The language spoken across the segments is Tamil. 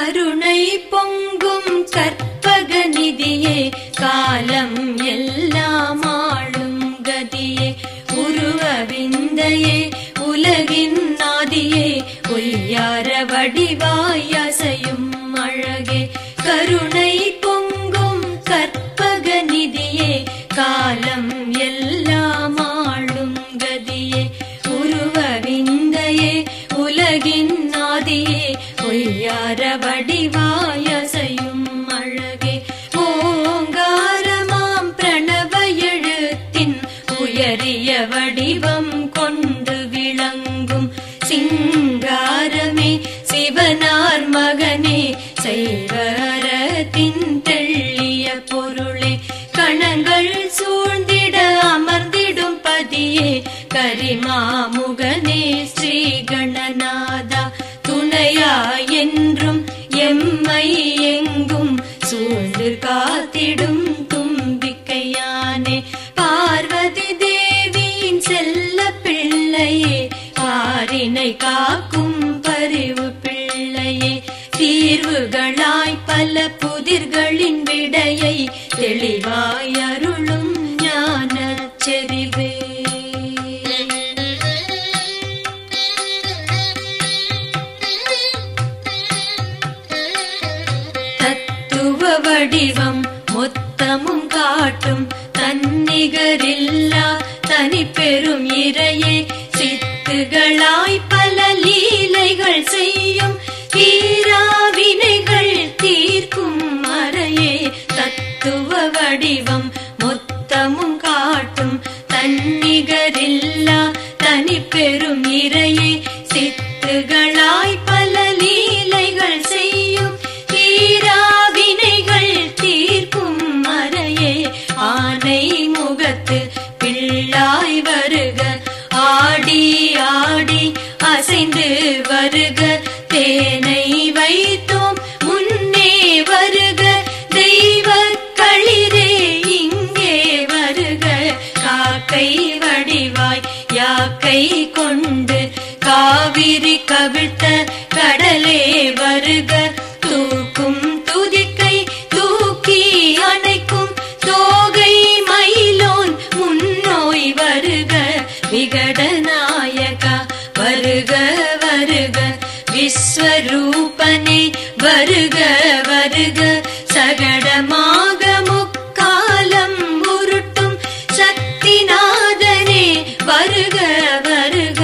கருணை பொங்கும் கற்பக நிதியே காலம் எல்லாம் ஆளும் கதியே உருவ விந்தையே உலகின் நாதியே ஒய்யார வடிவாய் அசையும் அழகே கருணை பொங்கும் கற்பக நிதியே காலம் எல்லாம் ஆளும் கதியே உருவ விந்தையே உலகின் நாதியே ஒய்யார வடிவாய் அசையும் அழகே ஓங்காரமாம் பிரணவ எழுத்தின் உயரிய வடிவம் கொண்டு விளங்கும் சிங்காரமே சிவனார் மகனே செய்வரத்தின் தெள்ளிய பொருளே கணங்கள் சூழ்ந்திட அமர்ந்திடும் பதியே கரிமாமுகனே ஸ்ரீ கணநாதா துணையா என்றும் எம்மை எங்கும் சூழ்ந்து காத்திடும் தும்பிக்கையானே பார்வதி தேவியின் செல்ல பிள்ளையே பாரினை காக்கும் பரிவு பிள்ளையே தீர்வுகளாய் பல புதிர்களின் விடையை தெளிவாய் அருளும் ஞான செறிவே தத்துவ வடிவம் மொத்தமும் காட்டும் தன்னிகரில்லா தனி பெரும் இறையே சித்துகளாய் பல லீலைகள் செய்யும் தீராவினைகள் தீர்க்கும் மறையே தத்துவ வடிவம் மொத்தமும் காட்டும் தன்னிகரில்லா தனி பெரும் இறையே சித்துகளாய் பல லீலைகள் செய்யும் தீராவினைகள் தீர்க்கும் மறையே ஆனை முகத்து பிள்ளாய் வருக ஆடி ஆடி அசைந்து வருக தேனை வைத்தோம் முன்னே வருக தெய்வ களிரே இங்கே வருக காக்கை வடிவாய் யாக்கை கொண்டு காவிரி கவிழ்த்த கடலே வருக தூக்கும் துதிக்கை தூக்கி அணைக்கும் தோகை மயிலோன் முன்னோய் வருக விகடநாயகா வருக வருக விஸ்வரூபனே வருக வருக சகடமாக முக்காலம் உருட்டும் சக்திநாதனே வருக வருக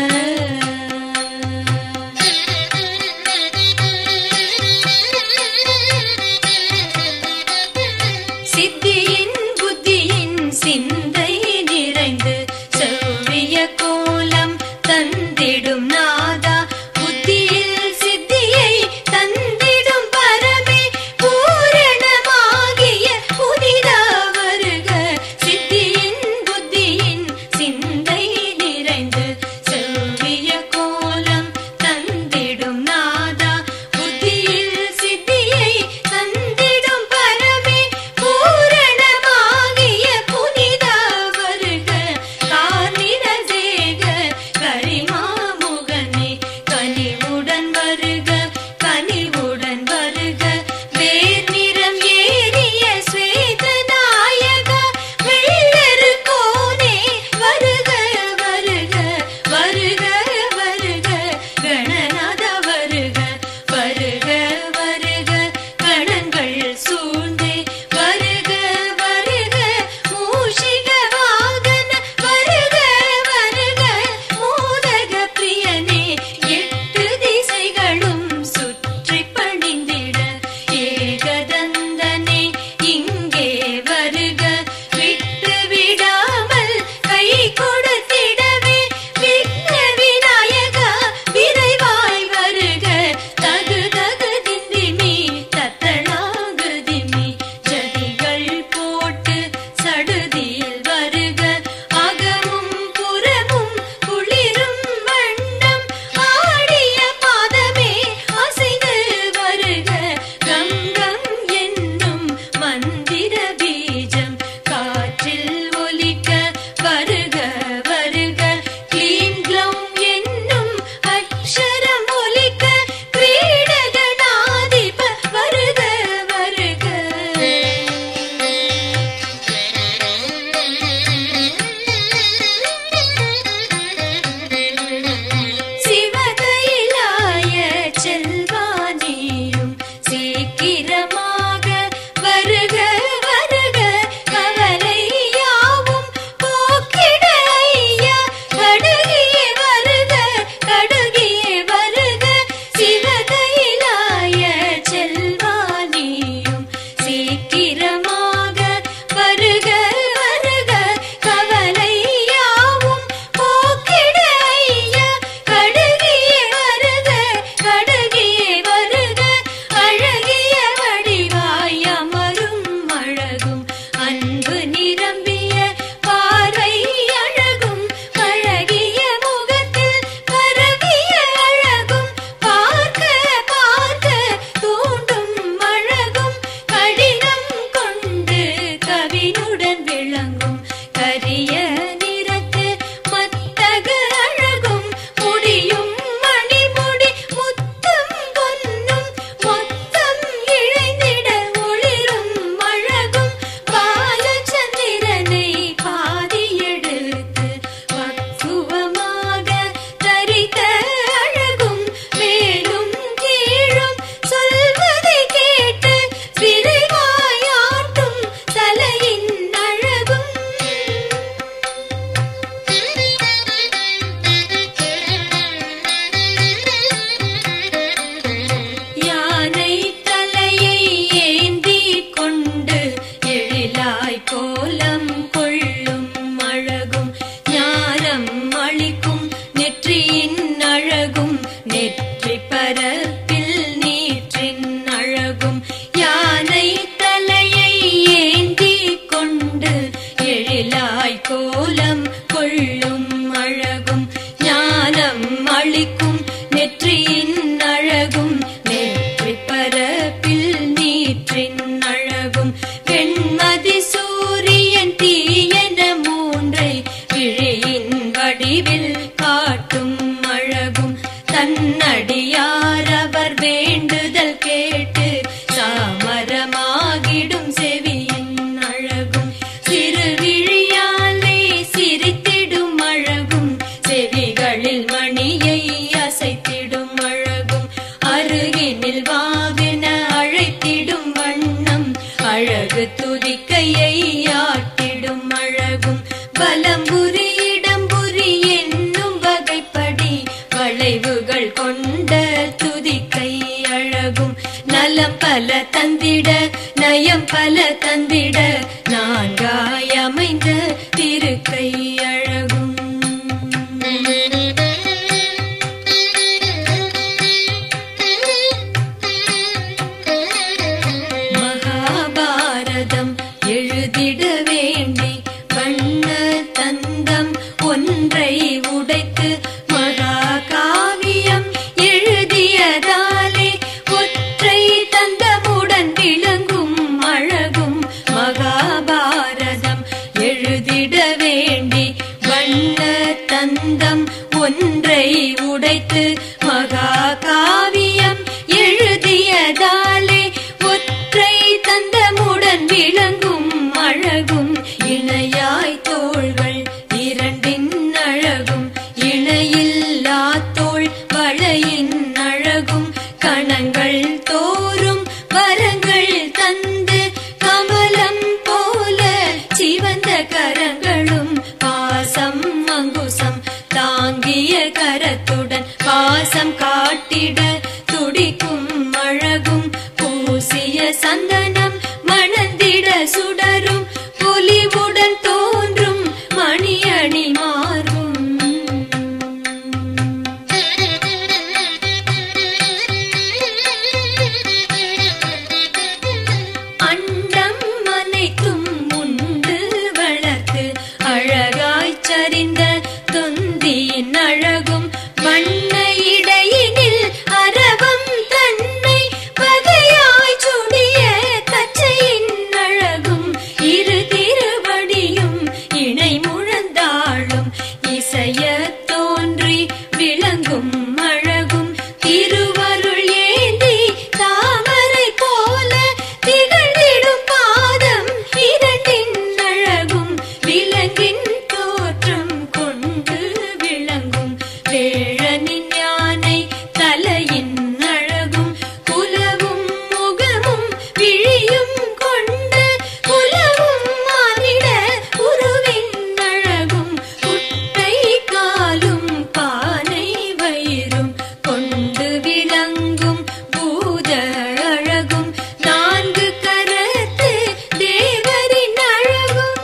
சித்தியின் புத்தியின் சிந்தை நிறைந்து செவ்விய கோலம் தந்திடும் நாதா புத்தியில் சித்தியை தந்திடும் பரமே பூரணமாகிய நலம் பல தந்திட நயம் பல தந்திட நான்காய் அமைந்த திருக்கை அழகும் மகாபாரதம் எழுதிட வேண்டி வண்ண தந்தம் ஒன்றை உடைத்து மகாகாவியம் எழுதியதாலே ஒற்றை தந்தமுடன் விளங்கும் அழகும் மகாபாரதம் எழுதிட வேண்டி வண்ண தந்தம் ஒன்றை உடைத்து மகாகாவியம் எழுதியதாலே ஒற்றை தந்தமுடன் விளங்கும் அழகும் இணையாய் தோள்கள் இரண்டின் அழகும் இணையில்லா தோள் வளையின் அழகும் கணங்கள் தோறும் வரங்கள் தந்து கமலம் போல சிவந்த கரங்களும் பாசம் அங்குசம் தாங்கிய கரத்துடன் பாசம் காட்டிட துடிக்கும் அழகும் பூசிய சந்தனம் மணந்திட சுடரும் பொலிவுடன் தோன்றும் மணியணி மாறும் அண்டம் அனைத்தும் உண்டு வளர்த்து அழகாய் சரிந்த தொந்தியின் அழகும் வண்ண இடையினில் அரவம் தன்னை பகையாய் சுடிய கச்சையின் அழகும் இரு திருவடியும் இணை முழந்தாளும் இசைய தோன்றி விளங்கும் அழகும் திருவருள் ஏந்தி தாமரை போல திகழ்ந்திடும் பாதம் இரண்டின் அழகும் விலங்கின் தோற்றம் கொண்டு விளங்கும் வேழனின் யானை தலையின் அழகும் குலவும் முகமும் விழியும் கொண்ட குலவும் மானிட உருவின் அழகும் குட்டை காலும் பானை வயிறும் கொண்டு விளங்கும் பூத அழகும் நான்கு கரத்து தேவரின் அழகும்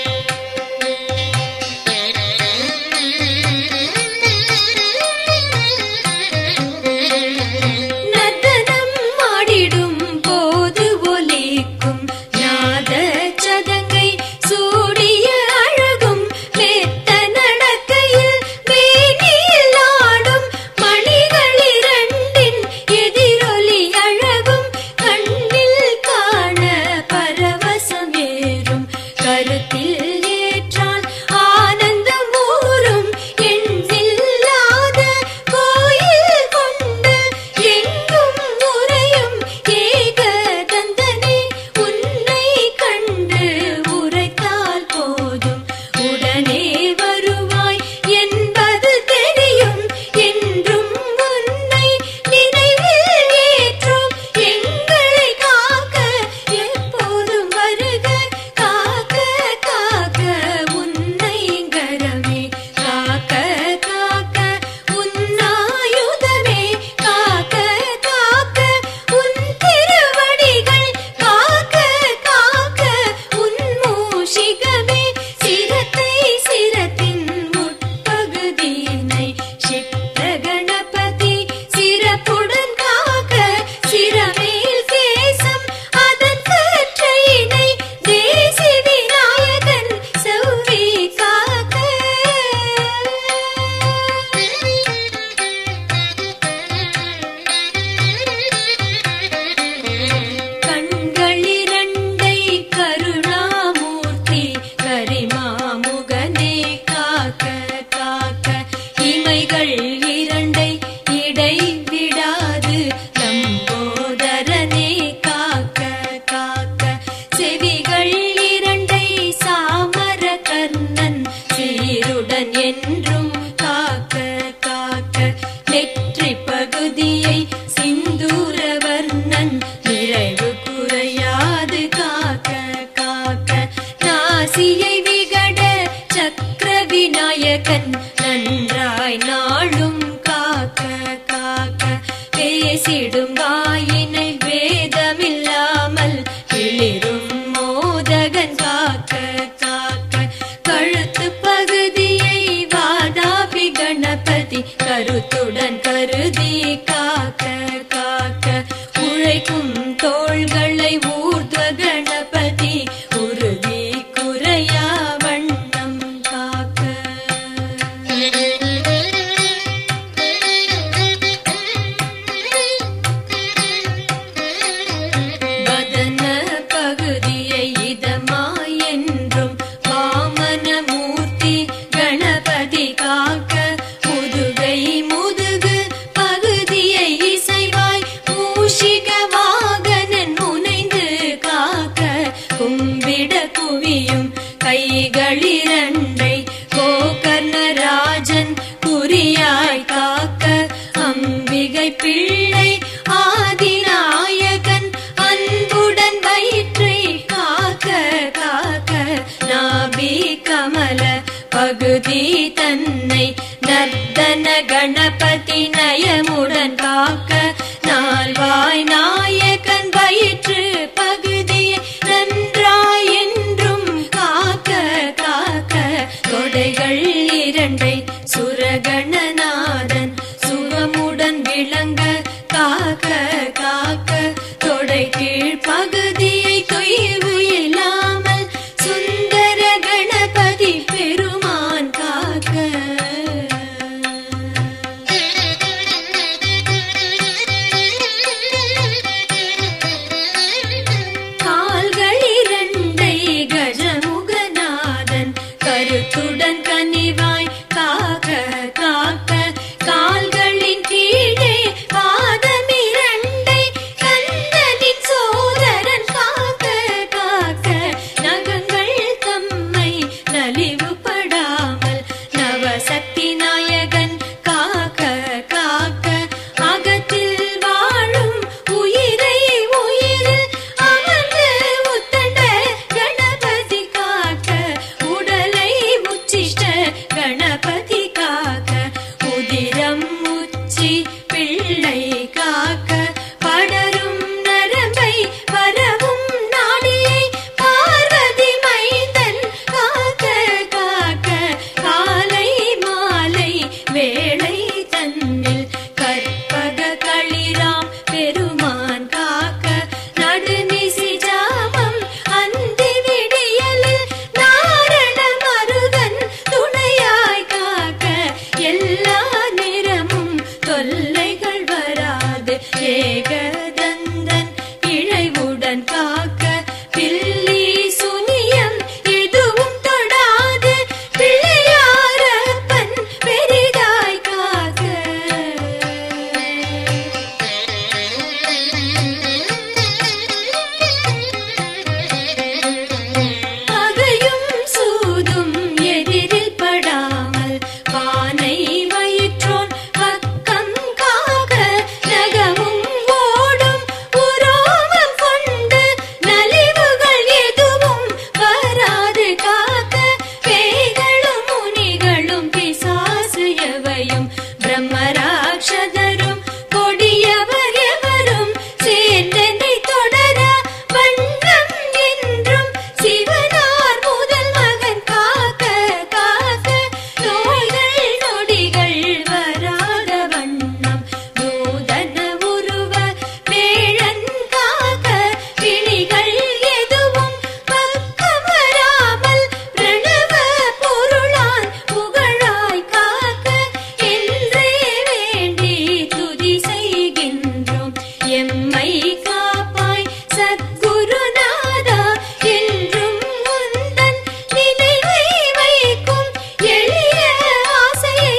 நர்த்தனம் ஆடிடும் போது ஒலிக்கும் நாத சதங்கை சூடிய அழகும் மெத்த நடக்கையில் மேனியில் ஆடும் மணிகள் இரண்டின் எதிரொலி அழகும் கண்ணில் காண பரவசம் ஏறும் கருத்தில் ஏற்றால் ஆனந்தம் ஊறும் எண்ணில்லாத கோயில் கொண்டு எங்கும் உறையும் ஏக தந்தனே உன்னை கண்டு உரைத்தால் போதும் உடனே வருவாய் என்பது தெரியும் என்றும் உன்னை நினைவில் ஏற்றோம் எங்களை காக்க எப்போதும் வருக காக்க காக்க உன்னை கரமே காக்க காக்க உன்னாயுதமே காக்க காக்க உன் திருவடிகள் காக்க காக்க உன் மூஷிகமே சிரத்தை சிரத்தின் உட்பகுதியினை சித்த கணபதி சிறப்புடன் காக்க சிரமேல் கேசம் அதன் கற்றையினை தேசி விநாயகன் செவ்வி காக்க கண்களிரண்டை கருணாமூர்த்தி கரிமாமுகனே காக்க காக்க இமைகள் இரண்டை இடை விடாது லம்போதரனே காக்க காக்க செவிகள் இரண்டை சாமர கர்ணன் சீருடன் என்றும் காக்க காக்க நெற்றி பகுதியை சிந்தூர வர்ணன் நிறைவு குறையாது காக்க காக்க நாசியை விகட சக்கர விநாயகன் நன்றாய் நாளும் காக்க காக்க பேசிடும் வாயினை நயமுடன் காக்க நால்வாய் நாயகன் வயிற்று பகுதியை நன்றாய் என்றும் காக்க காக்க தொடைகள் இரண்டை சுரகணநாதன் சுகமுடன் விளங்க காக்க காக்க தொடை கீழ் பகுதியை தொய்வு இல்லாமல் சுந்தர கணபதி பெருமான் காக்க கால்கள் இரண்டை கஜமுகநாதன் கருத்துடன் கனிவாய் காக்க காக்க கால்களின் கீழே பாதம் இரண்டை கந்தனின் சோதரன் காக்க காக்க நகங்கள் தம்மை நலிவுபடாமல் நவசக்தி நாயகன் காக்க காக்க அகத்தில் வாழும் உயிரை உயிரில் அமர்ந்து உத்தண்ட கணபதி காக்க உடலை உச்சிஷ்ட கணபதி காக்க உதிரம் உச்சி பிள்ளை காக்க படரும் நரம்பை வரவும் நாடியை பார்வதி மைந்தன் காக்க காக்க காலை மாலை வேளை தன்னில் கற்பக களிராம் பெருமான் காக்க நடுநிசி ஜாமம் அந்தி விடியலில் நாரண மருகன் துணையாய் காக்க எல்லா நேரமும் தொல்லைகள் வராது ஏகதந்தன் இழைவுடன் காக்க பில்லி சுனியம் எதுவும் தொடாது பிள்ளையாரப்பன் பெரிதாய் காக்க பகையும் சூதும் எதிரில் படாமல் பானை வயிற்றோன் பக்கம் காக்க நகமும் ஓடும் உரோமம் கொண்டு நலிவுகள் எதுவும் வராது காக்க பேய்களும் முனிகளும் பிசாசு எவையும் பிரம்மராட்சதரும் கொடியவர் எவரும் சேர்ந்தனை தொடர வண்ணம் என்றும் சிவனார் முதல் மகன் காக்க காக்க நோய்கள் நொடிகள் வராத வண்ணம் நூதன உருவ வேழன் காக்க பிணிகள் எதுவும் பக்கம் வராமல் பிரணவ பொருளான் புகழாய் காக்க என்றே வேண்டி துதி செய்கின்றோம் எம்மை காப்பாய் சத்குருநாதா என்றும் முந்தன் நினைவை வைக்கும் எளிய ஆசையை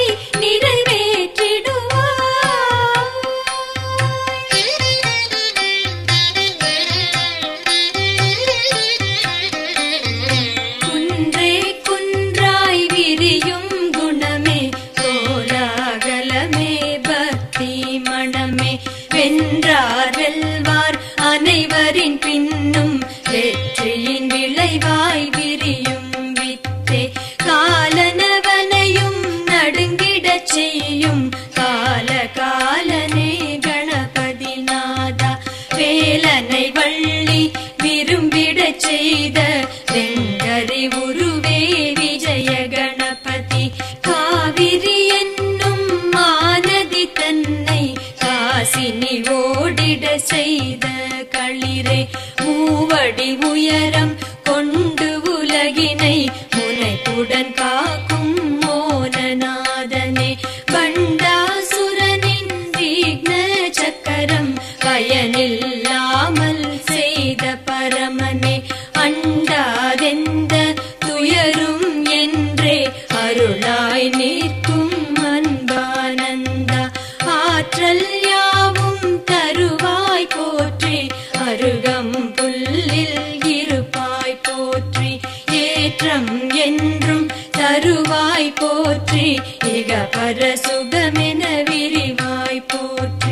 நிறைவேற்றிடுவாய் குன்றே குன்றாய் விரியும் குணமே கோலாகலமே பக்தி மணமே வென்றார் வெல்வார் அனைவரின் பின்னும் வெற்றியின் விளைவாய் விரியும் வித்தே காலனவனையும் நடுங்கிடச் செய்யும் கால காலனே கணபதி நாதா வேலனை வள்ளி விரும்பிடச் செய்த வெங்கரி உருவே விஜய கணபதி காவிரி என்னும் மானதி தன்னை காசினி ஓடிட செய்த களிரே மூவடி உயரம் கொண்டு உலகினை முனைப்புடன் காக்கும் மோனநாதனே பண்டாசுரனின் விக்ன சக்கரம் பயனில்லாமல் செய்த பரமனே அண்டாதெந்த துயரும் என்றே அருளாய் நிற்கும் அன்பானந்தா ஆற்றல் யாவும் தருவாய் போற்றி அருகம் புல்லில் இருப்பாய் போற்றி ஏற்றம் என்றும் தருவாய் போற்றி இக பர சுகமென விரிவாய் போற்றி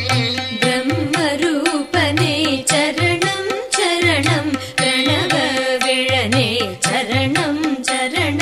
பிரம்மரூபனே சரணம் சரணம் பிரணவ சரண